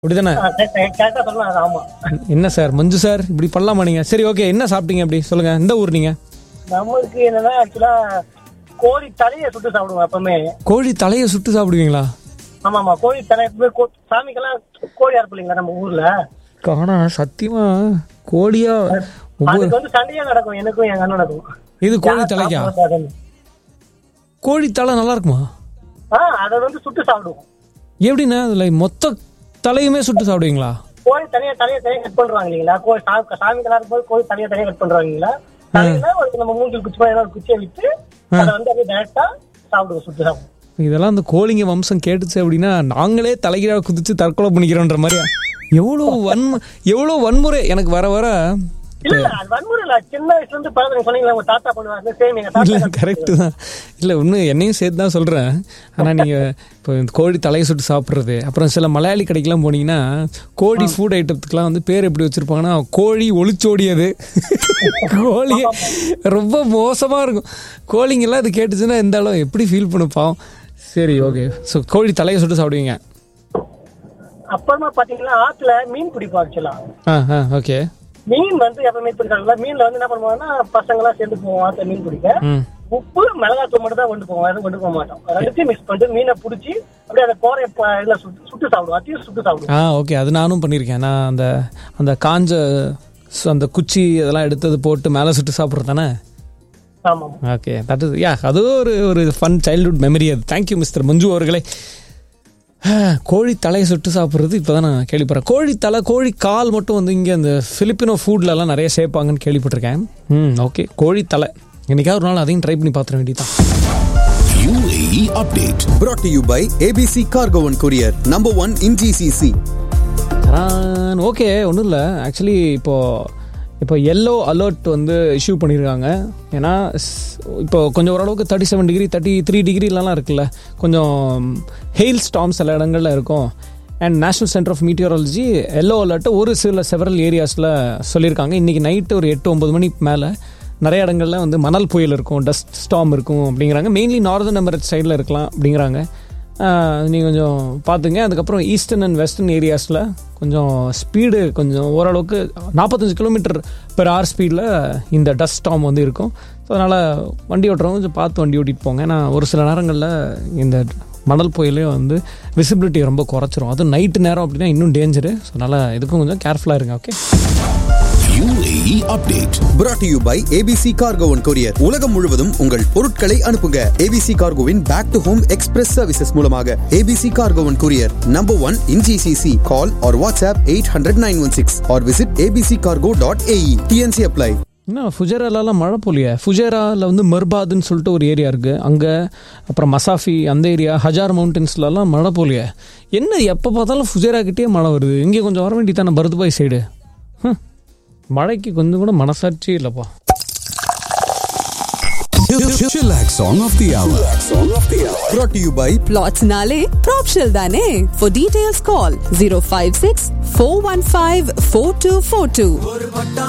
அப்படிதானே கரெக்டா சொல்லலாம் அது ஆமா என்ன சார் மஞ்சு சார் இப்படி பண்ணலாமா நீங்க சரி ஓகே என்ன சாப்பிட்டீங்க அப்படி சொல்லுங்க எந்த ஊர் நீங்க நம்மளுக்கு என்னன்னா ஆக்சுவலா கோழி தலையை சுட்டு சாப்பிடுவோம் எப்பவுமே கோழி தலையை சுட்டு சாப்பிடுவீங்களா ஆமா ஆமா கோழி தலை எப்பவுமே கோ- சாமிக்கெல்லாம் கோழி அறுப்பில்லைங்களா நம்ம ஊர்ல காணா சத்தியமா கோழியா ஒவ்வொரு அதுக்கு வந்து சண்டையா நடக்கும் எனக்கும் எங்க அண்ணனுக்கும் இது கோழி யார் தலைக்கா சாப்பிடுறது? கோழி தலை நல்லா இருக்குமா ஆ அதை வந்து சுட்டு சாப்பிடுவோம் எப்படின்னா அதுல மொத்த தலையுமே சுட்டு சாப்பிடுவீங்களா கோழி தனியா தலையை தனியா கட் பண்றாங்க இல்லைங்களா கோழி சா- சாமிக்கெல்லாம் இருக்கும்போது கோழி தனியா தனியா கட் பண்றாங்க இல்லைங்களா தலையில ஒரு நம்ம மூங்கில் குச்சி மாதிரி ஏதாவது ஒரு குச்சியை விட்டு அதை வந்து அப்படியே டேரக்டா சாப்பிடுவோம் சுட்டு சாப்பிடுவோம் இதெல்லாம் அந்த கோழிங்க வம்சம் கேட்டுச்சு அப்படின்னா நாங்களே தலைகீழா குதிச்சு தற்கொலை பண்ணிக்கிறோன்ற மாதிரி எவ்வளோ வன்ம எவ்வளோ வன்முறை எனக்கு வர வர இல்ல இல்ல, அது வன்முறை இல்ல சின்ன வயசுல இருந்து பழக்கம் சொன்னீங்களா உங்க தாத்தா பண்ணுவாங்க சேம் எங்க இல்லை தாத்தா கரெக்டு தான் இல்லை இன்னும் என்னையும் சேர்த்து தான் சொல்கிறேன் ஆனால் நீங்கள் இப்போ இந்த கோழி தலையை சுட்டு சாப்பிட்றது அப்புறம் சில மலையாளி கடைக்கெல்லாம் போனீங்கன்னா கோழி ஃபுட் ஐட்டத்துக்குலாம் வந்து பேர் எப்படி வச்சுருப்பாங்கன்னா கோழி ஒளிச்சோடியது கோழி ரொம்ப மோசமாக இருக்கும் கோழிங்கெல்லாம் இது கேட்டுச்சுன்னா எந்த அளவு எப்படி ஃபீல் பண்ண பாவம் சரி ஓகே ஸோ கோழி தலையை சுட்டு சாப்பிடுவீங்க அப்புறமா பாத்தீங்கன்னா ஆத்துல மீன் பிடிப்போம் ஆக்சுவலா ஆ ஆ ஓகே மீன் வந்து எப்பவுமே பிடிக்கிறாங்களா மீன்ல வந்து என்ன பண்ணுவாங்கன்னா பசங்க எல்லாம் சேர்ந்து போவோம் ஆத்துல மீன் பிடிக்க ம் உப்பு மிளகாத்தூள் மட்டும் தான் கொண்டு போவோம் எதுவும் கொண்டு போக மாட்டோம் ரெண்டுத்தையும் மிக்ஸ் பண்ணிட்டு மீனை பிடிச்சி அப்படியே அந்த கோரைய ப- இதுல சுட்டு சுட்டு சாப்பிடுவோம் அத்தையும் சுட்டு சாப்பிடுவோம் ஆ ஓகே அது நானும் பண்ணியிருக்கேன் நான் அந்த அந்த காஞ்ச சு- அந்த குச்சி அதெல்லாம் எடுத்தது போட்டு மேலே சுட்டு சாப்பிட்றது தானே ஆமா ஓகே தட் இஸ் யா அது ஒரு ஒரு ஃபன் சைல்ட்ஹுட் மெமரி அது தேங்க்யூ மிஸ்டர் மஞ்சு அவர்களே கோழி தலையை சுட்டு சாப்பிட்றது இப்போ தான் நான் கேள்விப்படுறேன் கோழி தலை கோழி கால் மட்டும் வந்து இங்கே அந்த ஃபிலிப்பினோ ஃபுட்லலாம் நிறைய சேர்ப்பாங்கன்னு கேள்விப்பட்டிருக்கேன் ம் ஓகே கோழி தலை என்னைக்காவது ஒரு நாள் அதையும் ட்ரை பண்ணி பார்த்துட வேண்டியதான் UAE update. brought to you by ABC Cargo and Courier, number one in GCC. Okay ஒன்றும் இல்லை ஆக்சுவலி இப்போ இப்போ எல்லோ அலர்ட் வந்து இஷ்யூ பண்ணியிருக்காங்க ஏன்னா ஸ்- இப்போ கொஞ்சம் ஓரளவுக்கு thirty seven degree thirty three டிகிரிலலாம் இருக்குல்ல கொஞ்சம் ஹெயில் ஸ்டாம் சில இடங்களில் இருக்கும் and national centre of meteorology yellow alert ஒரு சில செவரல் ஏரியாஸில் சொல்லியிருக்காங்க இன்றைக்கி நைட்டு ஒரு எட்டு ஒம்பது மணிக்கு மேலே நிறைய இடங்கள்ல வந்து மணல் புயல் இருக்கும் டஸ்ட் ஸ்டாம் இருக்கும் அப்படிங்கிறாங்க மெயின்லி நார்தர்ன் எமரேட் சைடில் இருக்கலாம் அப்படிங்கிறாங்க நீங்கள் கொஞ்சம் பார்த்துங்க அதுக்கப்புறம் ஈஸ்டர்ன் அண்ட் வெஸ்டர்ன் ஏரியாஸில் கொஞ்சம் ஸ்பீடு கொஞ்சம் ஓரளவுக்கு நாற்பத்தஞ்சு கிலோமீட்டர் பெர் ஹவர் ஸ்பீடில் இந்த டஸ்ட் ஸ்டாம் வந்து இருக்கும் ஸோ அதனால் வண்டி ஓட்டுறவங்க கொஞ்சம் பார்த்து வண்டி ஓட்டிட்டு போங்க ஏன்னா ஒரு சில நேரங்களில் இந்த மணல் புயலே வந்து விசிபிலிட்டி ரொம்ப குறைச்சிரும் அதுவும் நைட்டு நேரம் அப்படின்னா இன்னும் டேஞ்சரு ஸோ அதனால் இதுக்கும் கொஞ்சம் கேர்ஃபுல்லாக இருங்க okay UAE update. brought to you by ABC Cargo and Courier. உலகம் முழுவதும் உங்கள் பொருட்களை அனுப்புங்க ABC Cargoவின் back to home express services மூலமாக ABC Cargo and Courier, number one in GCC. Call or WhatsApp 800-916 or visit abccargo.ae. TNC apply. என்ன ஃபுஜேராலலாம் மழை போலியே ஃபுஜேராவில் வந்து மர்பாதுன்னு சொல்லிட்டு ஒரு ஏரியா இருக்குது அங்கே அப்புறம் மசாஃபி அந்த ஏரியா ஹஜார் மவுண்டன்ஸ்லலாம் மழை போலியே என்ன எப்போ பார்த்தாலும் ஃபுஜேரா கிட்டே மழை வருது இங்கே கொஞ்சம் வர வேண்டியதானே பரத்பாய் சைடு ஹம். மழைக்கு கொஞ்சம் கூட மனசாட்சி இல்லைப்பா Chillax song of the hour. brought to you by Plots Nale, Propshell Dane. For details, call 056 415 4242.